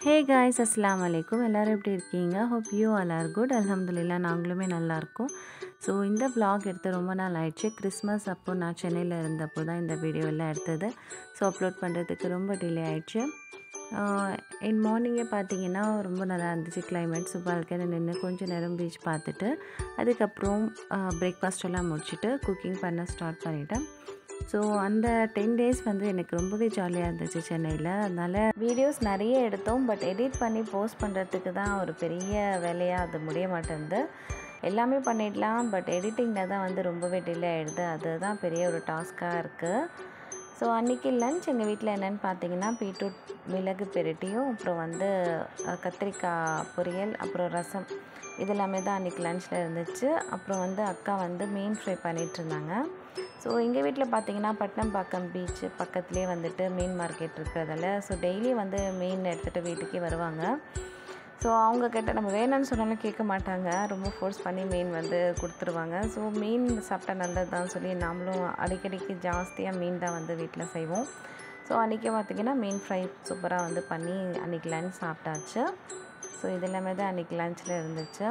hey guys அஸ்லாம் வலைக்கும் எல்லோரும் எப்படி இருக்கீங்க hope you all are good அல்ஹம்துலில்லா நாங்களுமே நல்லா இருக்கோம் ஸோ இந்த vlog எடுத்து ரொம்ப நாள் ஆயிடுச்சு கிறிஸ்மஸ் அப்போ நான் சென்னையில் இருந்தப்போ தான் இந்த வீடியோ எல்லாம் எடுத்தது ஸோ அப்லோட் பண்ணுறதுக்கு ரொம்ப டிலே ஆயிடுச்சு என் மார்னிங்கே பார்த்தீங்கன்னா ரொம்ப நல்லா இருந்துச்சு கிளைமேட் ஸோ பால்கனி நின்று கொஞ்சம் நேரம் பீச் பார்த்துட்டு அதுக்கப்புறம் பிரேக்ஃபாஸ்ட் எல்லாம் முடிச்சுட்டு குக்கிங் பண்ண ஸ்டார்ட் பண்ணிட்டேன் ஸோ அந்த டென் டேஸ் வந்து எனக்கு ரொம்பவே ஜாலியாக இருந்துச்சு சென்னையில் அதனால் வீடியோஸ் நிறைய எடுத்தோம் பட் எடிட் பண்ணி போஸ்ட் பண்ணுறதுக்கு தான் ஒரு பெரிய வேலையாக அது முடிய மாட்டேங்குது எல்லாமே பண்ணிடலாம் பட் எடிட்டிங்கில் தான் வந்து ரொம்பவே டிலே ஆகிடுது அதுதான் பெரிய ஒரு டாஸ்க்காக இருக்குது ஸோ அன்றைக்கி லஞ்ச் எங்கள் வீட்டில் என்னென்னு பார்த்தீங்கன்னா பீட்ரூட் மிளகு பெரட்டியும் அப்புறம் வந்து அஹ், கத்திரிக்காய் பொரியல் அப்புறம் ரசம் இது எல்லாமே தான் அன்றைக்கி லஞ்சில் இருந்துச்சு அப்புறம் வந்து அக்கா வந்து மீன் ஃப்ரை பண்ணிகிட்டு இருந்தாங்க ஸோ எங்கள் வீட்டில் பார்த்தீங்கன்னா பட்டினம்பாக்கம் பீச் பக்கத்துலேயே வந்துட்டு மீன் மார்க்கெட் இருக்கிறதால ஸோ டெய்லி வந்து மீன் எடுத்துகிட்டு வீட்டுக்கே வருவாங்க ஸோ அவங்க கிட்ட நம்ம வேணும்னு சொன்னாலும் கேட்க மாட்டாங்க ரொம்ப ஃபோர்ஸ் பண்ணி மீன் வந்து கொடுத்துருவாங்க ஸோ மீன் சாப்பிட்டா நல்லது தான் சொல்லி நாமளும் அடிக்கடிக்கு ஜாஸ்தியாக மீன் தான் வந்து வீட்டில் செய்வோம் ஸோ அன்றைக்கி பார்த்திங்கன்னா மீன் ஃப்ரை சூப்பராக வந்து பண்ணி அன்றைக்கி லஞ்ச் சாப்பிட்டாச்சு ஸோ இது எல்லாமே தான் அன்றைக்கி லஞ்சில் இருந்துச்சு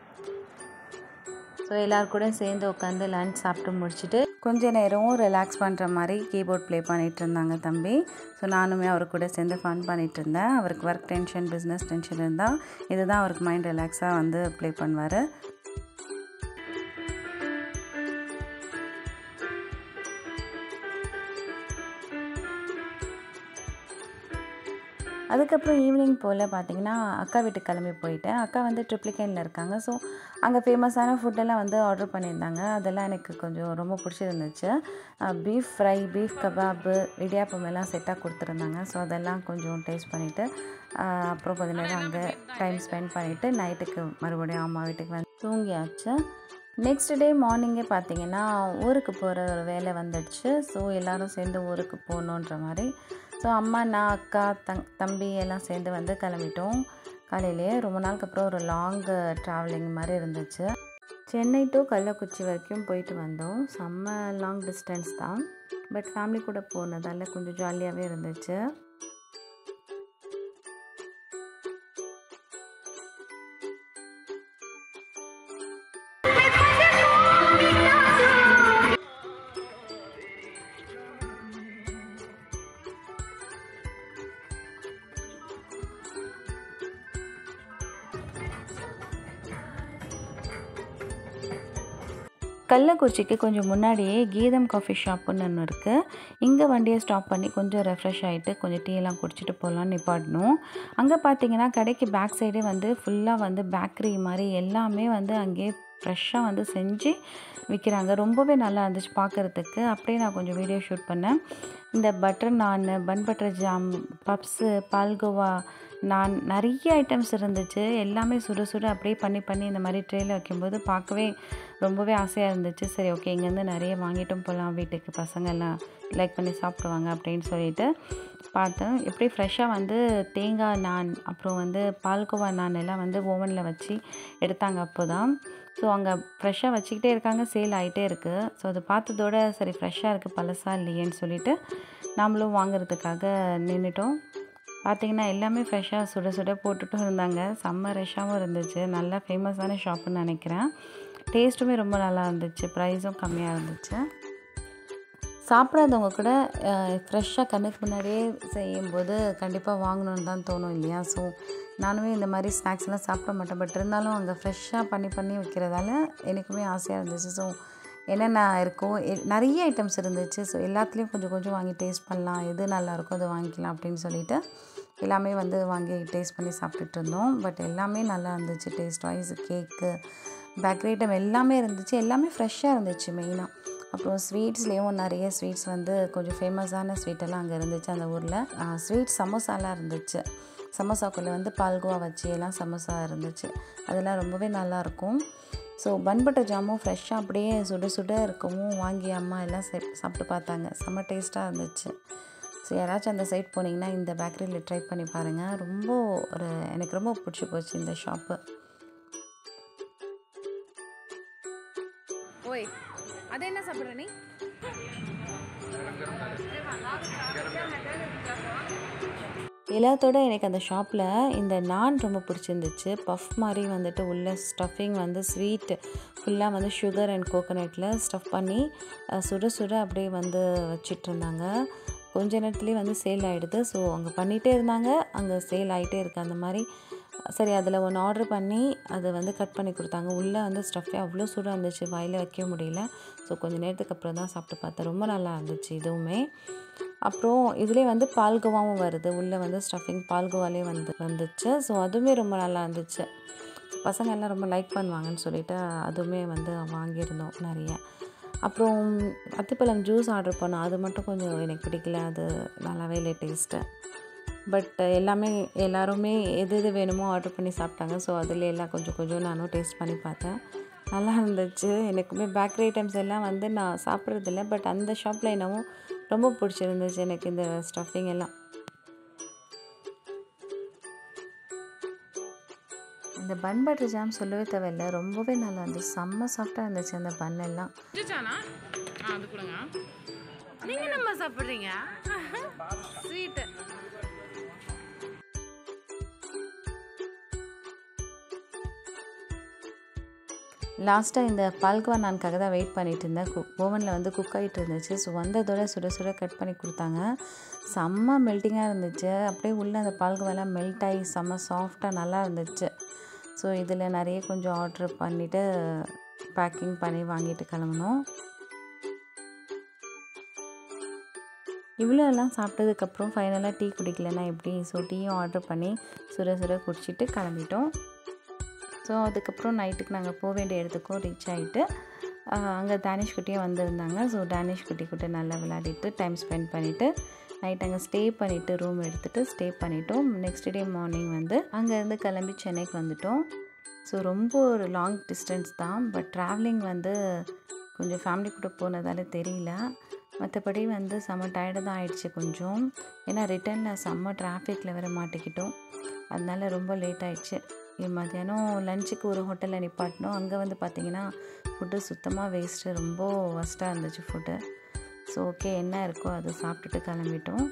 ஸோ எல்லோரும் கூட சேர்ந்து உட்காந்து லஞ்ச் சாப்பிட்டு முடிச்சுட்டு கொஞ்ச நேரம் ரிலாக்ஸ் பண்ணுற மாதிரி கீபோர்ட் ப்ளே பண்ணிகிட்டு இருந்தாங்க தம்பி ஸோ நானுமே அவர் கூட சேர்ந்து ஃபன் பண்ணிகிட்டு இருந்தேன் அவருக்கு ஒர்க் டென்ஷன் பிஸ்னஸ் டென்ஷன் இருந்தால் இதுதான் அவருக்கு மைண்ட் ரிலாக்ஸாக வந்து ப்ளே பண்ணுவார் அதுக்கப்புறம் ஈவினிங் போல் பார்த்தீங்கன்னா அக்கா வீட்டுக்கு கிளம்பி போயிட்டேன் அக்கா வந்து ட்ரிப்ளிகேனில் இருக்காங்க ஸோ அங்கே ஃபேமஸான ஃபுட்டெல்லாம் வந்து ஆர்டர் பண்ணியிருந்தாங்க அதெல்லாம் எனக்கு கொஞ்சம் ரொம்ப பிடிச்சிருந்துச்சு beef fry beef kebab idiyappam எல்லாம் செட்டாக கொடுத்துருந்தாங்க ஸோ அதெல்லாம் கொஞ்சம் டேஸ்ட் பண்ணிவிட்டு அப்புறம் கொஞ்ச நேரம் அங்கே டைம் ஸ்பெண்ட் பண்ணிவிட்டு நைட்டுக்கு மறுபடியும் அம்மா வீட்டுக்கு வந்து தூங்கியாச்சு நெக்ஸ்ட் டே மார்னிங்கே பார்த்தீங்கன்னா ஊருக்கு போகிற ஒரு வேலை வந்துடுச்சு ஸோ எல்லோரும் சேர்ந்து ஊருக்கு போகணுன்ற மாதிரி ஸோ அம்மா நான் அக்கா தங் தம்பி எல்லாம் சேர்ந்து வந்து கிளம்பிட்டோம் காலையிலேயே ரொம்ப நாளுக்கு அப்புறம் ஒரு லாங் ட்ராவலிங் மாதிரி இருந்துச்சு சென்னை டு கள்ளக்குறிச்சி வரைக்கும் போயிட்டு வந்தோம் செம்ம லாங் டிஸ்டன்ஸ் தான் பட் ஃபேமிலி கூட போனதால் கொஞ்சம் ஜாலியாகவே இருந்துச்சு கள்ளக்குறிச்சிக்கு கொஞ்சம் முன்னாடியே கீதம் காஃபி ஷாப்புன்னு ஒன்று இருக்குது இங்கே வண்டியை ஸ்டாப் பண்ணி கொஞ்சம் ரெஃப்ரெஷ் ஆகிட்டு கொஞ்சம் டீ எல்லாம் குடிச்சிட்டு போகலான்னு நிப்பாட்டணும் அங்கே பார்த்தீங்கன்னா கடைக்கு பேக் சைடே வந்து ஃபுல்லாக வந்து பேக்கரி மாதிரி எல்லாமே வந்து அங்கேயே ஃப்ரெஷ்ஷாக வந்து செஞ்சு விற்கிறாங்க ரொம்பவே நல்லா இருந்துச்சு பார்க்குறதுக்கு அப்படியே நான் கொஞ்சம் வீடியோ ஷூட் பண்ணேன் இந்த butter naan bun butter jam puffs palkova நான் நிறைய ஐட்டம்ஸ் இருந்துச்சு எல்லாமே சுட சுட அப்படியே பண்ணி பண்ணி இந்த மாதிரி ட்ரேயில் வைக்கும்போது பார்க்கவே ரொம்பவே ஆசையாக இருந்துச்சு சரி ஓகே இங்கேருந்து நிறைய வாங்கிட்டும் போகலாம் வீட்டுக்கு பசங்க எல்லாம் லைக் பண்ணி சாப்பிடுவாங்க அப்படின்னு சொல்லிட்டு பார்த்தேன் எப்படி ஃப்ரெஷ்ஷாக வந்து தேங்காய் நான் அப்புறம் வந்து பால்கோவா நான் எல்லாம் வந்து ஓவனில் வச்சு எடுத்தாங்க அப்போ தான் ஸோ அங்கே ஃப்ரெஷ்ஷாக வச்சுக்கிட்டே இருக்காங்க சேல் ஆகிட்டே இருக்குது ஸோ அதை பார்த்ததோட சரி ஃப்ரெஷ்ஷாக இருக்குது பழசாக இல்லையேன்னு சொல்லிட்டு நாமளும் வாங்குறதுக்காக நின்றுட்டோம் பார்த்தீங்கன்னா எல்லாமே ஃப்ரெஷ்ஷாக சுட சுட போட்டுட்டும் இருந்தாங்க செம்ம ரஷ்ஷாகவும் இருந்துச்சு நல்லா ஃபேமஸான ஷாப்புன்னு நினைக்கிறேன் டேஸ்ட்டுமே ரொம்ப நல்லா இருந்துச்சு ப்ரைஸும் கம்மியாக இருந்துச்சு சாப்பிடாதவங்க கூட ஃப்ரெஷ்ஷாக கண்ணுக்கு முன்னாடியே செய்யும்போது கண்டிப்பாக வாங்கணுன்னு தான் தோணும் இல்லையா ஸோ நானுமே இந்த மாதிரி ஸ்நாக்ஸ்லாம் சாப்பிட மாட்டேன் பட் இருந்தாலும் அங்கே ஃப்ரெஷ்ஷாக பண்ணி பண்ணி வைக்கிறதால எனக்குமே ஆசையாக இருந்துச்சு ஸோ என்னென்ன இருக்கோ எ- நிறைய ஐட்டம்ஸ் இருந்துச்சு ஸோ எல்லாத்துலேயும் கொஞ்சம் கொஞ்சம் வாங்கி டேஸ்ட் பண்ணலாம் எது நல்லா இருக்கோ அதை வாங்கிக்கலாம் அப்படின்னு சொல்லிட்டு எல்லாமே வந்து வாங்கி டேஸ்ட் பண்ணி சாப்பிட்டுட்டு இருந்தோம் பட் எல்லாமே நல்லா இருந்துச்சு taste wise cake bakery item எல்லாமே இருந்துச்சு எல்லாமே ஃப்ரெஷ்ஷாக இருந்துச்சு மெயினாக அப்புறம் ஸ்வீட்ஸ்லேயும் நிறைய ஸ்வீட்ஸ் வந்து கொஞ்சம் ஃபேமஸான ஸ்வீட்டெல்லாம் அங்கே இருந்துச்சு அந்த ஊரில் ஸ்வீட் சமோசாலாம் இருந்துச்சு சமோசாக்குள்ளே வந்து பால்கோவா வச்சு எல்லாம் சமோசா இருந்துச்சு அதெல்லாம் ரொம்பவே நல்லாயிருக்கும் ஸோ பன் பட்டர் ஜாமும் ஃப்ரெஷ்ஷாக அப்படியே சுட சுட இருக்கவும் வாங்கி அம்மா எல்லாம் சே சாப்பிட்டு பார்த்தாங்க செம்ம டேஸ்ட்டாக இருந்துச்சு ஸோ யாராச்சும் அந்த சைட் போனீங்கன்னா இந்த பேக்கரியில் ட்ரை பண்ணி பாருங்கள் ரொம்ப ஒரு எனக்கு ரொம்ப பிடிச்சி போச்சு இந்த ஷாப்பு ஓய் அது என்ன சாப்பிட்ற நீ எல்லாத்தோட எனக்கு அந்த ஷாப்பில் இந்த நான் ரொம்ப பிடிச்சிருந்துச்சு பஃப் மாதிரி வந்துட்டு உள்ள ஸ்டஃபிங் வந்து ஸ்வீட் ஃபுல்லாக வந்து சுகர் அண்ட் கோகோனட்டில் ஸ்டஃப் பண்ணி அஹ், சுட சுட அப்படியே வந்து வச்சிட்டு இருந்தாங்க கொஞ்ச நேரத்துலேயே வந்து சேல் ஆகிடுது ஸோ அங்கே பண்ணிகிட்டே இருந்தாங்க அங்கே சேல் ஆகிட்டே இருக்குது அந்த மாதிரி சரி அதில் ஒன்று ஆர்டர் பண்ணி அதை வந்து கட் பண்ணி கொடுத்தாங்க உள்ளே வந்து ஸ்டஃப்பே அவ்வளோ சூடாக இருந்துச்சு வாயில் வைக்க முடியல ஸோ கொஞ்சம் நேரத்துக்கு அப்புறம் தான் சாப்பிட்டு பார்த்தேன் ரொம்ப நல்லா இருந்துச்சு இதுவுமே அப்புறம் இதுலேயே வந்து பால்கோவாவும் வருது உள்ளே வந்து ஸ்டஃபிங் பால்கோவாலே வந்து வந்துச்சு ஸோ அதுவுமே ரொம்ப நல்லா இருந்துச்சு பசங்க எல்லாம் ரொம்ப லைக் பண்ணுவாங்கன்னு சொல்லிட்டு அதுவுமே வந்து வாங்கியிருந்தோம் நிறைய அப்புறம் அத்திப்பழம் ஜூஸ் ஆர்டர் பண்ணோம் அது மட்டும் கொஞ்சம் எனக்கு பிடிக்கல அது நல்லாவே இல்லை டேஸ்ட்டு பட் எல்லாமே எல்லாருமே எது எது வேணுமோ ஆர்டர் பண்ணி சாப்பிட்டாங்க ஸோ அதில் எல்லாம் கொஞ்சம் கொஞ்சம் நானும் டேஸ்ட் பண்ணி பார்த்தேன் நல்லா இருந்துச்சு எனக்குமே பேக்கரி ஐட்டம்ஸ் எல்லாம் வந்து நான் சாப்பிட்றதில்ல பட் அந்த ஷாப்பில் என்னவோ ரொம்ப பிடிச்சிருந்துச்சு எனக்கு இந்த ஸ்டஃபிங் எல்லாம் இந்த பன் பட்டர் ஜாம் சொல்லவே தேவையில்லை ரொம்பவே நல்லா இருந்துச்சு செம்ம சாஃப்டாக இருந்துச்சு அந்த பன் எல்லாம் பிடிச்சானா ஆ அது கொடுங்க நீங்கள் நம்ம சாப்பிட்றீங்க ஸ்வீட்டு லாஸ்ட்டாக இந்த பால்கோவா நான்காக தான் வெயிட் பண்ணிட்டு இருந்தேன் குக் ஓவனில் வந்து குக் ஆகிட்டு இருந்துச்சு ஸோ வந்ததோட சுட சுட கட் பண்ணி கொடுத்தாங்க செம்ம மெல்ட்டிங்காக இருந்துச்சு அப்படியே உள்ளே அந்த பால்கோவாலாம் மெல்ட் ஆகி செம்ம சாஃப்டாக நல்லா இருந்துச்சு ஸோ இதில் நிறைய கொஞ்சம் ஆர்டர் பண்ணிவிட்டு பேக்கிங் பண்ணி வாங்கிட்டு கிளம்பணும் இவ்வளோ எல்லாம் சாப்பிட்டதுக்கப்புறம் ஃபைனலாக டீ குடிக்கலன்னா எப்படி ஸோ டீயும் ஆர்டர் பண்ணி சுட சுட குடிச்சிட்டு கிளம்பிட்டோம் ஸோ அதுக்கப்புறம் நைட்டுக்கு நாங்கள் போக வேண்டிய இடத்துக்கும் ரீச் ஆகிட்டு அங்கே டேனிஷ் குட்டியும் வந்திருந்தாங்க ஸோ டேனிஷ் குட்டி கூட நல்லா விளையாடிட்டு டைம் ஸ்பெண்ட் பண்ணிவிட்டு நைட் அங்கே ஸ்டே பண்ணிவிட்டு ரூம் எடுத்துகிட்டு ஸ்டே பண்ணிட்டோம் நெக்ஸ்ட் டே மார்னிங் வந்து அங்கேருந்து கிளம்பி சென்னைக்கு வந்துட்டோம் ஸோ ரொம்ப ஒரு லாங் டிஸ்டன்ஸ் தான் பட் ட்ராவலிங் வந்து கொஞ்சம் ஃபேமிலி கூட போனதால தெரியல மற்றபடி வந்து செம்ம டயர்டு தான் ஆயிடுச்சு கொஞ்சம் ஏன்னா ரிட்டர்னில் செம்ம டிராஃபிக்கில் வேற மாட்டிக்கிட்டோம் அதனால ரொம்ப லேட் ஆயிடுச்சு இ- மத்தியானம் லஞ்சுக்கு ஒரு ஹோட்டலில் நிப்பாட்டினோம் அங்கே வந்து பார்த்தீங்கன்னா ஃபுட்டு சுத்தமாக வேஸ்ட்டு ரொம்ப ஒஸ்ட்டாக இருந்துச்சு ஃபுட்டு ஸோ ஓகே என்ன இருக்கோ அதை சாப்பிட்டுட்டு கிளம்பிட்டோம்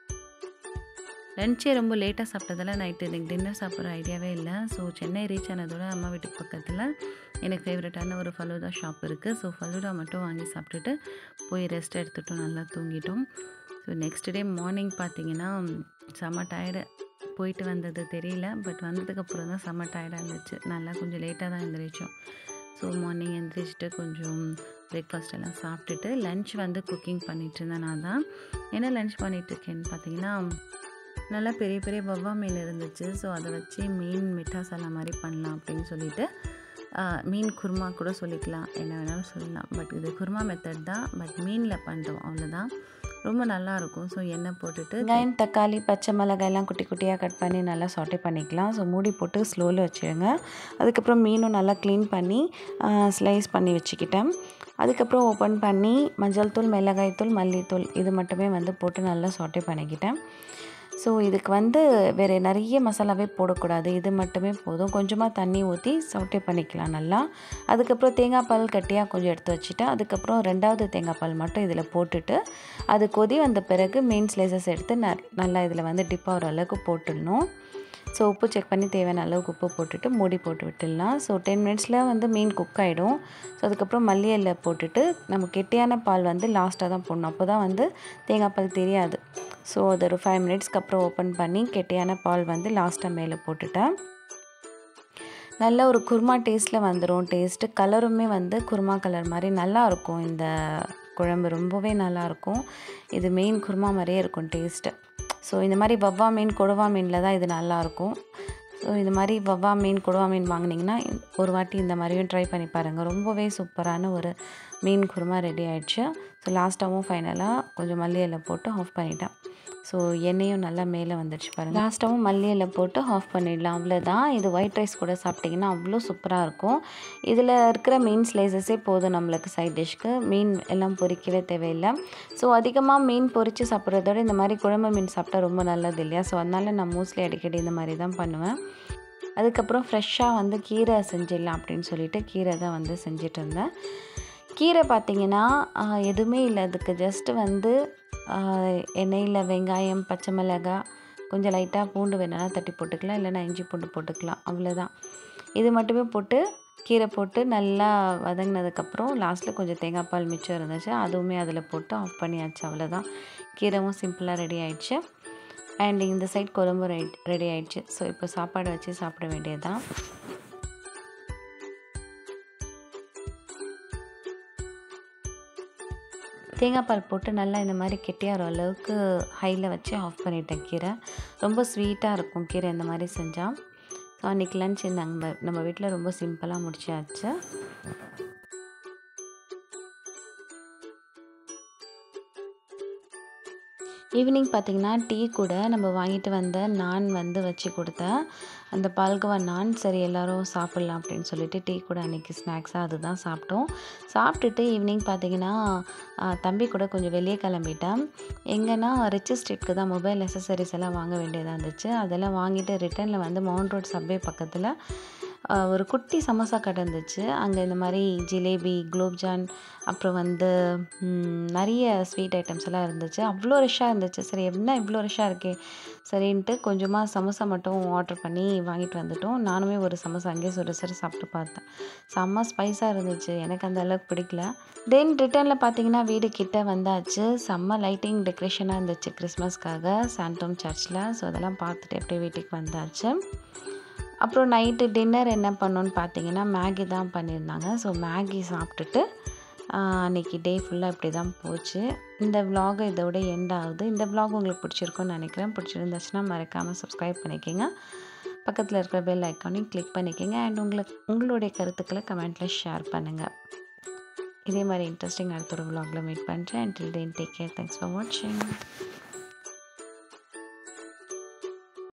லஞ்சே ரொம்ப லேட்டாக சாப்பிட்டதால நைட்டு எனக்கு டின்னர் சாப்பிட்ற ஐடியாவே இல்லை ஸோ சென்னை ரீச் ஆனதோட அம்மா வீட்டுக்கு பக்கத்தில் எனக்கு ஃபேவரட்டான ஒரு ஃபலூடா ஷாப் இருக்குது ஸோ ஃபலூடா மட்டும் வாங்கி சாப்பிட்டுட்டு போய் ரெஸ்ட் எடுத்துட்டோம் நல்லா தூங்கிட்டோம் ஸோ நெக்ஸ்ட் டே மார்னிங் பார்த்தீங்கன்னா செம்ம டயர்டு போயிட்டு வந்தது தெரியல பட் வந்ததுக்கப்புறம் தான் செம்ம டயர்டாக இருந்துச்சு நல்லா கொஞ்சம் லேட்டாக தான் எழுந்திரிச்சோம் ஸோ மார்னிங் எழுந்திரிச்சிட்டு கொஞ்சம் பிரேக்ஃபாஸ்ட் எல்லாம் சாப்பிட்டுட்டு லன்ச் வந்து குக்கிங் பண்ணிட்டு இருந்தேன் நான் தான் என்ன லன்ச் பண்ணிட்டு இருக்கேன்னு பார்த்தீங்கன்னா நல்லா பெரிய பெரிய வவ்வா மீன் இருந்துச்சு ஸோ அதை வச்சு மீன் மிட்டாசலா மாதிரி பண்ணலாம் அப்படின்னு சொல்லிட்டு ஆ, மீன் குருமா கூட சொல்லிக்கலாம் என்ன வேணாலும் சொல்லலாம் பட் இது குருமா மெத்தட் தான் பட் மீனில் பண்ணுறோம் அவ்வளோதான் ரொம்ப நல்லா இருக்கும் ஸோ எண்ணெய் போட்டுட்டு வெங்காயம் தக்காளி பச்சை மிளகாய் எல்லாம் குட்டி குட்டியாக கட் பண்ணி நல்லா சாட்டே பண்ணிக்கலாம் ஸோ மூடி போட்டு ஸ்லோவில் வச்சுருங்க அதுக்கப்புறம் மீனும் நல்லா க்ளீன் பண்ணி ஸ்லைஸ் பண்ணி வச்சுக்கிட்டேன் அதுக்கப்புறம் ஓப்பன் பண்ணி மஞ்சள் தூள் மிளகாய் தூள் மல்லித்தூள் இது மட்டுமே வந்து போட்டு நல்லா சாட்டே பண்ணிக்கிட்டேன் ஸோ இதுக்கு வந்து வேறு நிறைய மசாலாவே போடக்கூடாது இது மட்டுமே போதும் கொஞ்சமாக தண்ணி ஊற்றி சவுட்டே பண்ணிக்கலாம் நல்லா அதுக்கப்புறம் தேங்காய் பால் கட்டியாக கொஞ்சம் எடுத்து வச்சுட்டு அதுக்கப்புறம் ரெண்டாவது தேங்காய் பால் மட்டும் இதில் போட்டுட்டு அது கொதி வந்த பிறகு மீன் ஸ்லைசஸ் எடுத்து ந நல்லா இதில் வந்து டிப் ஆகிற அளவுக்கு போட்டுடணும் ஸோ உப்பு செக் பண்ணி தேவையான அளவுக்கு உப்பு போட்டுட்டு மூடி போட்டு விட்டுடலாம் ஸோ டென் மினிட்ஸில் வந்து மீன் குக் ஆகிடும் ஸோ அதுக்கப்புறம் மல்லி இலை போட்டுட்டு நம்ம கெட்டியான பால் வந்து லாஸ்ட்டாக தான் போடணும் அப்போ தான் வந்து தேங்காய் பால் தெரியாது ஸோ அது ஒரு ஃபைவ் மினிட்ஸ்க்கு அப்புறம் ஓப்பன் பண்ணி கெட்டியான பால் வந்து லாஸ்ட்டாக மேலே போட்டுட்டேன் நல்ல ஒரு குருமா டேஸ்ட்டில் வந்துடும் டேஸ்ட்டு கலருமே வந்து குருமா கலர் மாதிரி நல்லா இருக்கும் இந்த குழம்பு ரொம்பவே நல்லா இருக்கும் இது மெயின் குருமா மாதிரியே இருக்கும் டேஸ்ட்டு ஸோ இந்த மாதிரி வவ்வா மீன் கொடுவா மீனில் தான் இது நல்லாயிருக்கும் ஸோ இது மாதிரி வவ்வா மீன் கொடுவா மீன் வாங்குனீங்கன்னா ஒரு வாட்டி இந்த மாதிரியும் ட்ரை பண்ணி பாருங்கள் ரொம்பவே சூப்பரான ஒரு மீன் குருமா ரெடி ஆயிடுச்சு ஸோ லாஸ்ட்டாகவும் ஃபைனலாக கொஞ்சம் மல்லி இலை போட்டு ஆஃப் பண்ணிட்டேன் ஸோ எண்ணெயும் நல்லா மேலே வந்துடுச்சு பாருங்கள் லாஸ்ட்டாகவும் மல்லி இலை போட்டு ஆஃப் பண்ணிடலாம் அவ்வளோதான் இது ஒயிட் ரைஸ் கூட சாப்பிட்டிங்கன்னா அவ்வளோ சூப்பராக இருக்கும் இதில் இருக்கிற மீன் ஸ்லைசஸே போதும் நம்மளுக்கு சைட் டிஷ்க்கு மீன் எல்லாம் பொரிக்கவே தேவையில்லை ஸோ அதிகமாக மீன் பொரித்து சாப்பிட்றதோட இந்த மாதிரி குழம்பு மீன் சாப்பிட்டா ரொம்ப நல்லது இல்லையா ஸோ அதனால் நான் மோஸ்ட்லி அடிக்கடி இந்த மாதிரி தான் பண்ணுவேன் அதுக்கப்புறம் ஃப்ரெஷ்ஷாக வந்து கீரை செஞ்சிடலாம் அப்படின்னு சொல்லிட்டு கீரை தான் வந்து செஞ்சுட்டு இருந்தேன் கீரை பார்த்தீங்கன்னா ஆஹ், எதுவுமே இல்லை அதுக்கு ஜஸ்ட்டு வந்து ஆஹ், எண்ணெயில் வெங்காயம் பச்சை மிளகாய் கொஞ்சம் லைட்டாக பூண்டு வேணும்னா தட்டி போட்டுக்கலாம் இல்லைன்னா இஞ்சி பூண்டு போட்டுக்கலாம் அவ்வளோதான் இது மட்டுமே போட்டு கீரை போட்டு நல்லா வதங்கினதுக்கப்புறம் லாஸ்ட்டில் கொஞ்சம் தேங்காய் பால் மிச்சம் இருந்துச்சு அதுவுமே அதில் போட்டு ஆஃப் பண்ணியாச்சு அவ்வளோதான் கீரைவும் சிம்பிளாக ரெடி ஆயிடுச்சு அண்ட் இந்த சைட் குழம்பு ரெடி ரெடி ஆயிடுச்சு ஸோ இப்போ சாப்பாடு வச்சு சாப்பிட வேண்டியது தான் தேங்காய் பால் போட்டு நல்லா இந்த மாதிரி கெட்டியாகிற அளவுக்கு ஹையில் வச்சு ஆஃப் பண்ணிட்டேன் கீரை ரொம்ப ஸ்வீட்டாக இருக்கும் கீரை இந்த மாதிரி செஞ்சால் ஸோ அன்றைக்கி லன்ச் நம்ம நம்ம வீட்டில் ரொம்ப சிம்பிளாக முடிச்சாச்சு ஈவினிங் பார்த்திங்கன்னா டீ கூட நம்ம வாங்கிட்டு வந்த நான் வந்து வச்சு கொடுத்தேன் அந்த பால்கோவா நான் சரி எல்லோரும் சாப்பிட்லாம் அப்படின்னு சொல்லிட்டு டீ கூட அன்றைக்கி ஸ்நாக்ஸாக அதுதான் சாப்பிட்டோம் சாப்பிட்டுட்டு ஈவினிங் பார்த்திங்கன்னா தம்பி கூட கொஞ்சம் வெளியே கிளம்பிட்டேன் எங்கன்னா ரிச் ஸ்ட்ரீட்க்கு தான் மொபைல் நெசசரிஸ் எல்லாம் வாங்க வேண்டியதாக இருந்துச்சு அதெல்லாம் வாங்கிட்டு ரிட்டனில் வந்து மவுண்ட் ரோட் சப்வே பக்கத்தில் ஒரு குட்டி சமோசா கடை இருந்துச்சு அங்கே இந்த மாதிரி ஜிலேபி குலோப்ஜான் அப்புறம் வந்து நிறைய ஸ்வீட் ஐட்டம்ஸ் எல்லாம் இருந்துச்சு அவ்வளோ ரஷ்ஷாக இருந்துச்சு சரி என்ன இவ்வளோ ரஷ்ஷாக இருக்கே சரின்ட்டு கொஞ்சமாக சமோசா மட்டும் ஆர்டர் பண்ணி வாங்கிட்டு வந்துட்டோம் நானுமே ஒரு சமோசா அங்கேயே சுட சுட சாப்பிட்டு பார்த்தேன் செம்ம ஸ்பைஸாக இருந்துச்சு எனக்கு அந்த அளவுக்கு பிடிக்கல தென் ரிட்டர்னில் பார்த்தீங்கன்னா வீடு கிட்ட வந்தாச்சு செம்ம லைட்டிங் டெக்கரேஷனாக இருந்துச்சு கிறிஸ்மஸ்க்காக சாண்டோம் சர்ச்சில் ஸோ அதெல்லாம் பார்த்துட்டு அப்படியே வீட்டுக்கு வந்தாச்சு அப்புறம் நைட்டு டின்னர் என்ன பண்ணோன்னு பார்த்தீங்கன்னா மேகி தான் பண்ணியிருந்தாங்க ஸோ மேகி சாப்பிட்டுட்டு அன்றைக்கி டே ஃபுல்லாக இப்படி தான் போச்சு இந்த விலாக் இதோட எண்ட் ஆகுது இந்த விலாக் உங்களுக்கு பிடிச்சிருக்கும்னு நினைக்கிறேன் பிடிச்சிருந்துச்சுன்னா மறக்காமல் சப்ஸ்கிரைப் பண்ணிக்கோங்க பக்கத்தில் இருக்கிற பெல் ஐக்கானையும் கிளிக் பண்ணிக்கோங்க அண்ட் உங்களுக்கு உங்களுடைய கருத்துக்களை கமெண்ட்டில் ஷேர் பண்ணுங்கள் இதே மாதிரி இன்ட்ரெஸ்டிங் அடுத்த ஒரு விலாகில் மீட் பண்ணுறேன் and till then take care thanks for வாட்சிங்